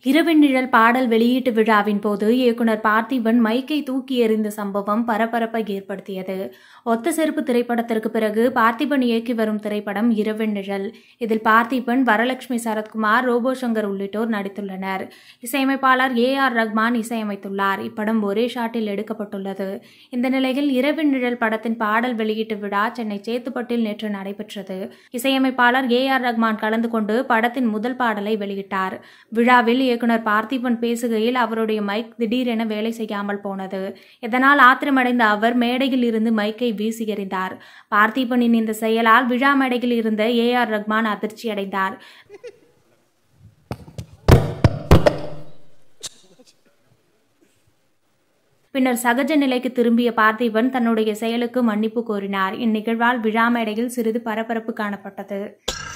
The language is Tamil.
இரவின் நிழல் பாடல் வெளியீட்டு விழாவின் போது இயக்குனர் பார்த்திபன் மைக்கை தூக்கி எறிந்த சம்பவம் பரபரப்பை ஏற்படுத்தியது ஒத்த செருப்பு திரைப்படத்திற்கு பிறகு பார்த்திபன் இயக்கி வரும் திரைப்படம் இரவின் நிழல் இதில் பார்த்திபன் வரலட்சுமி சரத்குமார் ரோபோ சங்கர் உள்ளிட்டோர் நடித்துள்ளனர் இசையமைப்பாளர் ஏ ஆர் ரஹ்மான் இசையமைத்துள்ளார் இப்படம் ஒரே ஷாட்டில் எடுக்கப்பட்டுள்ளது இந்த நிலையில் இரவின் நிழல் படத்தின் பாடல் வெளியீட்டு விழா சென்னை சேத்துப்பட்டில் நேற்று நடைபெற்றது இசையமைப்பாளர் ஏ ஆர் ரஹ்மான் கலந்து கொண்டு படத்தின் முதல் பாடலை வெளியிட்டார் விழாவில் இயக்குனர் பார்த்திபன் பேசுகையில் அவருடைய மைக் திடீரென வேலை செய்யாமல் போனது இதனால் ஆத்திரமடைந்த அவர் மேடையில் இருந்து மைக்கை வீசி எறிந்தார் பார்த்திபனின் இந்த செயலால் விழா மேடையில் இருந்த ஏ ஆர் ரஹ்மான் அதிர்ச்சியடைந்தார் பின்னர் சகஜ நிலைக்கு திரும்பிய பார்த்திபன் தன்னுடைய செயலுக்கு மன்னிப்பு கோரினார் இந்நிகழ்வால் விழா மேடையில் சிறிது பரபரப்பு காணப்பட்டது